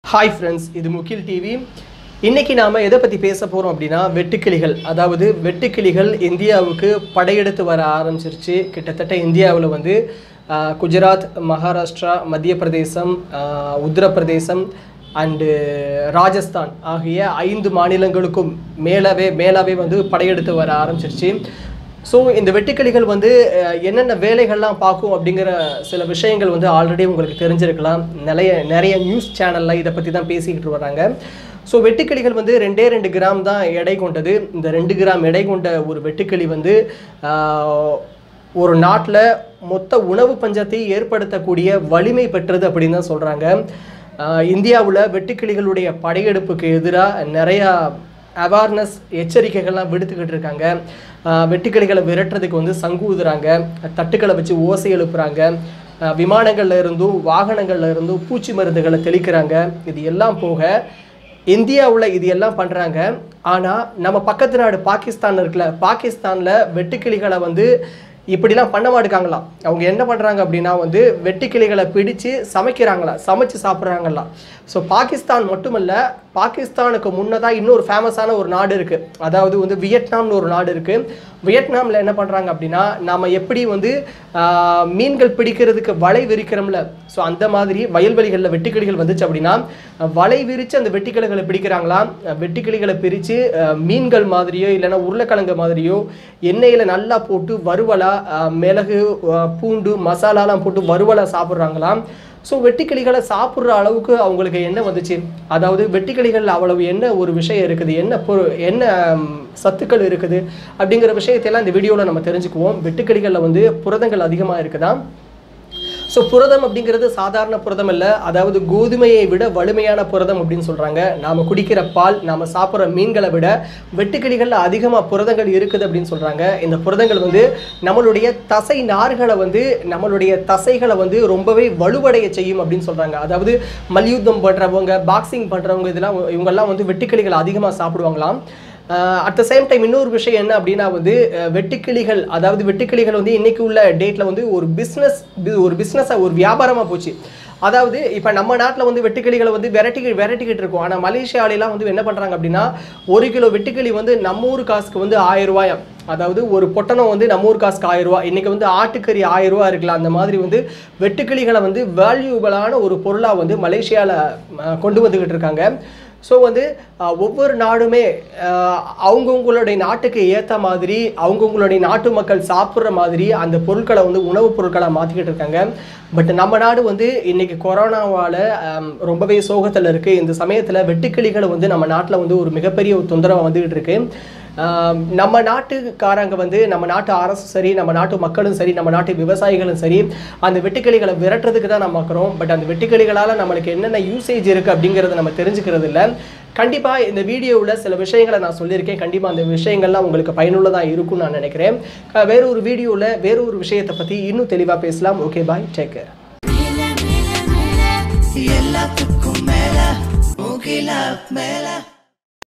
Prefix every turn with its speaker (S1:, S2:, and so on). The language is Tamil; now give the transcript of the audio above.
S1: ஹாய் ஃப்ரெண்ட்ஸ் இது முகில் டிவி இன்னைக்கு நாம எதை பற்றி பேச போகிறோம் அப்படின்னா வெட்டுக்கிளிகள் அதாவது வெட்டுக்கிளிகள் இந்தியாவுக்கு படையெடுத்து வர ஆரம்பிச்சிருச்சு கிட்டத்தட்ட இந்தியாவில் வந்து ஆஹ், குஜராத் மகாராஷ்டிரா மத்திய பிரதேசம் ஆஹ், உத்தரப்பிரதேசம் அண்டு ராஜஸ்தான் ஆகிய ஐந்து மாநிலங்களுக்கும் மேலவே மேலாவே வந்து படையெடுத்து வர ஆரம்பிச்சிருச்சு ஸோ இந்த வெட்டுக்கிளிகள் வந்து அஹ், என்னென்ன வேலைகள்லாம் பார்க்கும் அப்படிங்கிற சில விஷயங்கள் வந்து ஆல்ரெடி உங்களுக்கு தெரிஞ்சிருக்கலாம் நிறைய நிறைய நியூஸ் சேனலில் இதை பற்றி தான் பேசிக்கிட்டு வராங்க ஸோ வெட்டுக்கிளிகள் வந்து ரெண்டே ரெண்டு கிராம் தான் எடை கொண்டது இந்த ரெண்டு கிராம் எடை கொண்ட ஒரு வெட்டுக்கிளி வந்து ஆஹ், ஒரு நாட்டில் மொத்த உணவு பஞ்சத்தை ஏற்படுத்தக்கூடிய வலிமை பெற்றது அப்படின்னு தான் சொல்கிறாங்க இந்தியாவில் வெட்டுக்கிளிகளுடைய படையெடுப்புக்கு எதிராக நிறையா அவேர்னஸ் எச்சரிக்கைகள்லாம் விடுத்துக்கிட்டு இருக்காங்க ஆஹ் வெட்டுக்கிளிகளை விரட்டுறதுக்கு வந்து சங்கு ஊதுறாங்க தட்டுக்களை வச்சு ஓசை எழுப்புறாங்க ஆஹ் விமானங்கள்ல இருந்தும் வாகனங்கள்ல இருந்தும் பூச்சி மருந்துகளை தெளிக்கிறாங்க இது எல்லாம் போக இந்தியாவில் இது எல்லாம் பண்ணுறாங்க ஆனால் நம்ம பக்கத்து நாடு பாகிஸ்தான் இருக்குல்ல பாகிஸ்தானில் வெட்டுக்கிளிகளை வந்து இப்படிலாம் பண்ண மாட்டுக்காங்களாம் அவங்க என்ன பண்ணுறாங்க அப்படின்னா வந்து வெட்டுக்கிளிகளை பிடிச்சு சமைக்கிறாங்களாம் சமைச்சு சாப்பிட்றாங்களாம் ஸோ பாகிஸ்தான் மட்டுமல்ல பாகிஸ்தானுக்கு முன்னதாக இன்னொரு ஃபேமஸான ஒரு நாடு இருக்குது அதாவது வந்து வியட்நாம்னு ஒரு நாடு இருக்குது வியட்நாமில் என்ன பண்ணுறாங்க அப்படின்னா நாம் எப்படி வந்து ஆஹ், மீன்கள் பிடிக்கிறதுக்கு வலை விரிக்கிறோம்ல ஸோ அந்த மாதிரி வயல்வெளிகளில் வெட்டுக்கிளிகள் வந்துச்சு அப்படின்னா அஹ், வலை விரித்து அந்த வெட்டுக்கிளிகளை பிடிக்கிறாங்களாம் அஹ், வெட்டுக்கிளிகளை பிரித்து மீன்கள் மாதிரியோ இல்லைன்னா உருளைக்கிழங்கு மாதிரியோ எண்ணெயில் நல்லா போட்டு வறுவலா அஹ், மிளகு அஹ், பூண்டு மசாலாலாம் போட்டு வறுவலா சாப்பிட்றாங்களாம் ஸோ வெட்டுக்கிளிகளை சாப்பிட்ற அளவுக்கு அவங்களுக்கு என்ன வந்துச்சு அதாவது வெட்டுக்கிளிகள் அவ்வளவு என்ன ஒரு விஷயம் இருக்குது என்ன பொரு என்ன ம், சத்துக்கள் இருக்குது அப்படிங்கிற விஷயத்தையெல்லாம் இந்த வீடியோவில் நம்ம தெரிஞ்சுக்குவோம் வெட்டுக்கிளிகளில் வந்து புரதங்கள் அதிகமாக இருக்குதாம் ஸோ புரதம் அப்படிங்கிறது சாதாரண புரதம் இல்லை அதாவது கோதுமையை விட வலிமையான புரதம் அப்படின்னு சொல்கிறாங்க நாம் குடிக்கிற பால் நாம் சாப்பிட்ற மீன்களை விட வெட்டுக்கிளிகளில் அதிகமாக புரதங்கள் இருக்குது அப்படின்னு சொல்கிறாங்க இந்த புரதங்கள் வந்து நம்மளுடைய தசை நார்களை வந்து நம்மளுடைய தசைகளை வந்து ரொம்பவே வலுவடைய செய்யும் அப்படின்னு சொல்கிறாங்க அதாவது மல்யுத்தம் பண்ணுறவங்க பாக்ஸிங் பண்ணுறவங்க இதெல்லாம் இவங்கெல்லாம் வந்து வெட்டுக்கிளிகள் அதிகமாக சாப்பிடுவாங்களாம் அட் த சேம் டைம் இன்னொரு விஷயம் என்ன அப்படின்னா வந்து அஹ், வெட்டுக்கிளிகள் அதாவது வெட்டுக்கிளிகள் வந்து இன்னைக்கு உள்ள டேட்டில் வந்து ஒரு பிஸ்னஸ் ஒரு பிஸ்னஸாக ஒரு வியாபாரமாக போச்சு அதாவது இப்போ நம்ம நாட்டில் வந்து வெட்டுக்கிளிகளை வந்து விரட்டி விரட்டிக்கிட்டு இருக்கோம் ஆனால் மலேசியாவிலாம் வந்து என்ன பண்ணுறாங்க அப்படின்னா ஒரு கிலோ வெட்டுக்கிளி வந்து நம்ம ஊர் காசுக்கு வந்து ஆயிரம் ரூபாயாம் அதாவது ஒரு பொட்டணம் வந்து நம்ம ஊர் காசுக்கு ஆயிரம் ரூபாய் இன்னைக்கு வந்து ஆட்டுக்கறி ஆயிரம் ரூபாய் இருக்கலாம் அந்த மாதிரி வந்து வெட்டுக்கிளிகளை வந்து வேல்யூபிளான ஒரு பொருளாக வந்து மலேசியாவில் கொண்டு வந்துக்கிட்டு இருக்காங்க ஸோ வந்து அஹ், ஒவ்வொரு நாடுமே அஹ், அவங்கவங்களுடைய நாட்டுக்கு ஏற்ற மாதிரி அவங்கவங்களுடைய நாட்டு மக்கள் சாப்பிட்ற மாதிரி அந்த பொருட்களை வந்து உணவுப் பொருட்களாக மாற்றிக்கிட்டு இருக்காங்க பட் நம்ம நாடு வந்து இன்னைக்கு கொரோனாவால் ரொம்பவே சோகத்தில் இருக்குது இந்த சமயத்தில் வெட்டுக்கிளிகள் வந்து நம்ம நாட்டில் வந்து ஒரு மிகப்பெரிய ஒரு தொந்தரவு வந்துகிட்டு இருக்கு ஆம், நம்ம நாட்டுக்காரங்க வந்து நம்ம நாட்டு அரசும் சரி நம்ம நாட்டு மக்களும் சரி நம்ம நாட்டு விவசாயிகளும் சரி அந்த வெட்டுக்கிளிகளை விரட்டுறதுக்கு தான் நம்ம பார்க்குறோம் பட் அந்த வெட்டுக்கிளிகளால் நம்மளுக்கு என்னென்ன யூசேஜ் இருக்குது அப்படிங்கிறத நம்ம தெரிஞ்சுக்கிறது இல்லை கண்டிப்பாக இந்த வீடியோவில் சில விஷயங்களை நான் சொல்லியிருக்கேன் கண்டிப்பாக அந்த விஷயங்கள்லாம் உங்களுக்கு பயனுள்ளதாக இருக்கும்னு நான் நினைக்கிறேன் அஹ் வேற ஒரு வீடியோவில் வேற ஒரு விஷயத்தை பற்றி இன்னும் தெளிவாக பேசலாம் ஓகே பாய் டேக் கேர்
S2: எல்லாத்துக்கும் மேல முகில மேல